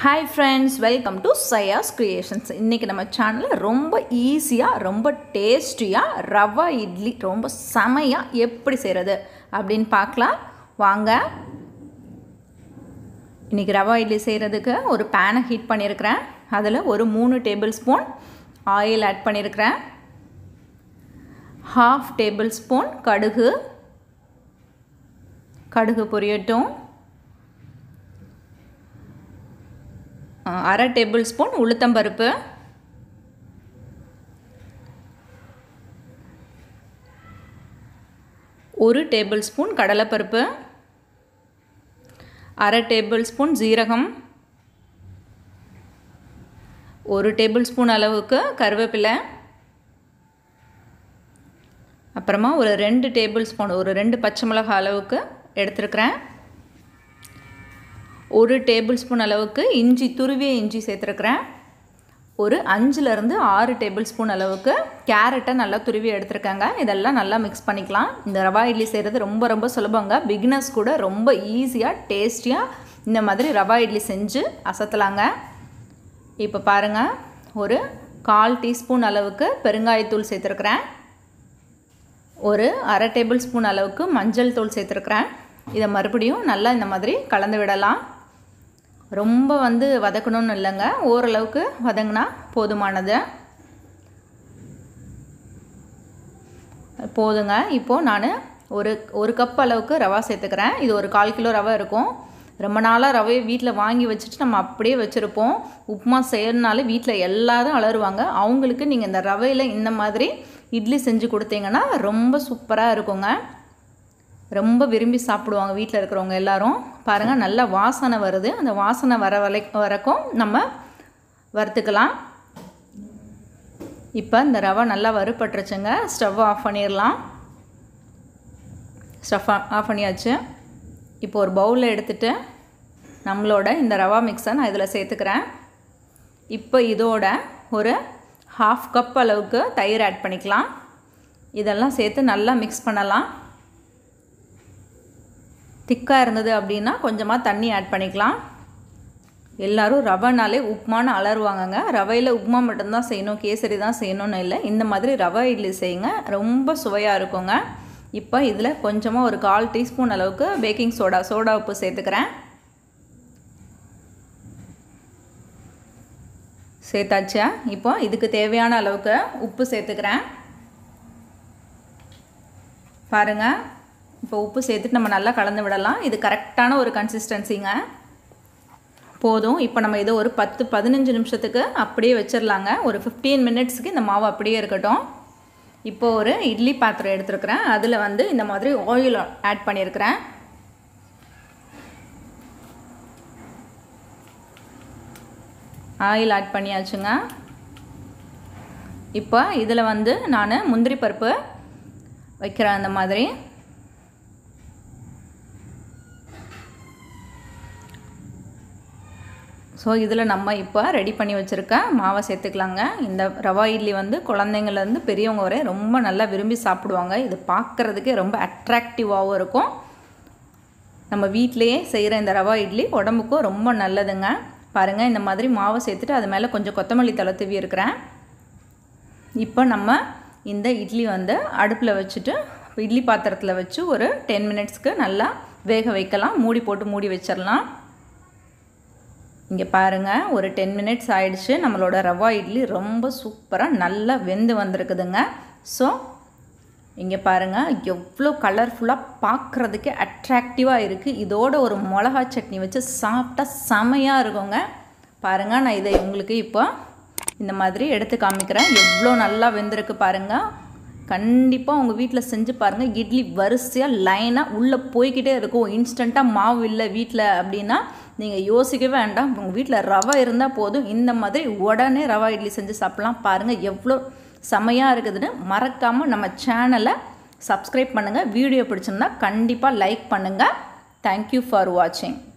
hi friends welcome to சயாஸ் creations இன்றைக்கி நம்ம சேனலில் ரொம்ப ஈஸியாக ரொம்ப டேஸ்டியாக ரவா இட்லி ரொம்ப செமையாக எப்படி செய்கிறது அப்படின்னு பார்க்கலாம் வாங்க இன்றைக்கி ரவா இட்லி செய்கிறதுக்கு ஒரு பேனை ஹீட் பண்ணியிருக்கிறேன் அதில் ஒரு மூணு டேபிள் ஸ்பூன் ஆயில் ஆட் பண்ணியிருக்கிறேன் ஹாஃப் டேபிள் ஸ்பூன் கடுகு கடுகு பொரியட்டும் அரை டேபிள் ஸ்பூன் உளுத்தம்பருப்பு ஒரு டேபிள் ஸ்பூன் கடலைப்பருப்பு அரை டேபிள் ஸ்பூன் ஜீரகம் ஒரு டேபிள் ஸ்பூன் அளவுக்கு கருவேப்பிலை அப்புறமா ஒரு ரெண்டு டேபிள் ஸ்பூன் ஒரு ரெண்டு பச்சை மிளகாய் அளவுக்கு எடுத்துருக்கிறேன் ஒரு டேபிள் ஸ்பூன் அளவுக்கு இஞ்சி துருவிய இஞ்சி சேர்த்துருக்குறேன் ஒரு அஞ்சுலேருந்து ஆறு டேபிள் ஸ்பூன் அளவுக்கு கேரட்டை நல்லா துருவி எடுத்துருக்காங்க இதெல்லாம் நல்லா மிக்ஸ் பண்ணிக்கலாம் இந்த ரவா இட்லி செய்கிறது ரொம்ப ரொம்ப சுலபங்க பிகினர்ஸ் கூட ரொம்ப ஈஸியாக டேஸ்டியாக இந்த மாதிரி ரவா இட்லி செஞ்சு அசத்தலாங்க இப்போ பாருங்கள் ஒரு கால் டீஸ்பூன் அளவுக்கு பெருங்காயத்தூள் சேர்த்துருக்குறேன் ஒரு அரை டேபிள் ஸ்பூன் அளவுக்கு மஞ்சள் தூள் சேர்த்துருக்குறேன் இதை மறுபடியும் நல்லா இந்த மாதிரி கலந்து விடலாம் ரொம்ப வந்து வதக்கணும்னு இல்லைங்க ஓரளவுக்கு வதங்கினா போதுமானது போதுங்க இப்போது நான் ஒரு ஒரு கப் அளவுக்கு ரவா சேர்த்துக்கிறேன் இது ஒரு கால் கிலோ ரவை இருக்கும் ரொம்ப நாளாக ரவையை வீட்டில் வாங்கி வச்சுட்டு நம்ம அப்படியே வச்சுருப்போம் உப்புமா செய்யறதுனால வீட்டில் எல்லோரும் அலருவாங்க அவங்களுக்கு நீங்கள் இந்த ரவையில் இந்த மாதிரி இட்லி செஞ்சு கொடுத்தீங்கன்னா ரொம்ப சூப்பராக இருக்குங்க ரொம்ப விரும்பி சாப்பிடுவாங்க வீட்டில் இருக்கிறவங்க எல்லாரும் பாருங்கள் நல்ல வாசனை வருது அந்த வாசனை வர வரை வரைக்கும் நம்ம வறுத்துக்கலாம் இப்போ இந்த ரவை நல்லா வறுப்பட்டுருச்சுங்க ஸ்டவ் ஆஃப் பண்ணிடலாம் ஸ்டவ் ஆஃப் பண்ணியாச்சு இப்போ ஒரு பவுலில் எடுத்துகிட்டு நம்மளோட இந்த ரவா மிக்ஸை நான் இதில் சேர்த்துக்கிறேன் இப்போ இதோட ஒரு ஹாஃப் கப் அளவுக்கு தயிர் ஆட் பண்ணிக்கலாம் இதெல்லாம் சேர்த்து நல்லா மிக்ஸ் பண்ணலாம் திக்காக இருந்தது அப்படின்னா கொஞ்சமாக தண்ணி ஆட் பண்ணிக்கலாம் எல்லோரும் ரவைனாலே உப்புமான்னு அலருவாங்கங்க ரவையில் உப்புமா மட்டும்தான் செய்யணும் கேசரி தான் செய்யணும்னு இல்லை இந்த மாதிரி ரவை இட்லி செய்யுங்க ரொம்ப சுவையாக இருக்குங்க இப்போ இதில் கொஞ்சமாக ஒரு கால் டீஸ்பூன் அளவுக்கு பேக்கிங் சோடா சோடா உப்பு சேர்த்துக்கிறேன் சேர்த்தாச்சா இப்போ இதுக்கு தேவையான அளவுக்கு உப்பு சேர்த்துக்கிறேன் பாருங்கள் இப்போ உப்பு சேர்த்துட்டு நம்ம நல்லா கலந்து விடலாம் இது கரெக்டான ஒரு கன்சிஸ்டன்சிங்க போதும் இப்போ நம்ம இதை ஒரு பத்து பதினஞ்சு நிமிஷத்துக்கு அப்படியே வச்சிடலாங்க ஒரு ஃபிஃப்டீன் மினிட்ஸ்க்கு இந்த மாவு அப்படியே இருக்கட்டும் இப்போ ஒரு இட்லி பாத்திரம் எடுத்துருக்குறேன் அதில் வந்து இந்த மாதிரி ஆயில் ஆட் பண்ணியிருக்கிறேன் ஆயில் ஆட் பண்ணியாச்சுங்க இப்போ இதில் வந்து நான் முந்திரி பருப்பு வைக்கிறேன் அந்த மாதிரி ஸோ இதில் நம்ம இப்போ ரெடி பண்ணி வச்சுருக்க மாவை சேர்த்துக்கலாங்க இந்த ரவா இட்லி வந்து குழந்தைங்கள்லேருந்து பெரியவங்க வரை ரொம்ப நல்லா விரும்பி சாப்பிடுவாங்க இது பார்க்குறதுக்கே ரொம்ப அட்ராக்டிவாகவும் இருக்கும் நம்ம வீட்டிலையே செய்கிற இந்த ரவா இட்லி உடம்புக்கும் ரொம்ப நல்லதுங்க பாருங்கள் இந்த மாதிரி மாவை சேர்த்துட்டு அது மேலே கொஞ்சம் கொத்தமல்லி தலை தூவி இருக்கிறேன் இப்போ நம்ம இந்த இட்லி வந்து அடுப்பில் வச்சுட்டு இட்லி பாத்திரத்தில் வச்சு ஒரு டென் மினிட்ஸ்க்கு நல்லா வேக வைக்கலாம் மூடி போட்டு மூடி வச்சிடலாம் இங்கே பாருங்கள் ஒரு டென் மினிட்ஸ் ஆயிடுச்சு நம்மளோட ரவா இட்லி ரொம்ப சூப்பராக நல்லா வெந்து வந்திருக்குதுங்க ஸோ இங்கே பாருங்கள் எவ்வளோ கலர்ஃபுல்லாக பார்க்குறதுக்கே அட்ராக்டிவாக இருக்குது இதோட ஒரு மிளகா சட்னி வச்சு சாப்பிட்டா செமையாக இருக்குங்க பாருங்கள் நான் இதை உங்களுக்கு இப்போ இந்த மாதிரி எடுத்து காமிக்கிறேன் எவ்வளோ நல்லா வெந்திருக்கு பாருங்கள் கண்டிப்பாக உங்கள் வீட்டில் செஞ்சு பாருங்கள் இட்லி வரிசையாக லைனாக உள்ளே போய்கிட்டே இருக்கும் இன்ஸ்டண்ட்டாக மாவு இல்லை வீட்டில் அப்படின்னா நீங்கள் யோசிக்கவே வேண்டாம் உங்கள் வீட்டில் ரவை இருந்தால் போதும் இந்த மாதிரி உடனே ரவா இட்லி செஞ்சு சாப்பிட்லாம் பாருங்கள் எவ்வளோ செமையாக இருக்குதுன்னு மறக்காமல் நம்ம சேனலை சப்ஸ்கிரைப் பண்ணுங்கள் வீடியோ பிடிச்சிருந்தா கண்டிப்பாக லைக் பண்ணுங்கள் தேங்க்யூ ஃபார் வாட்சிங்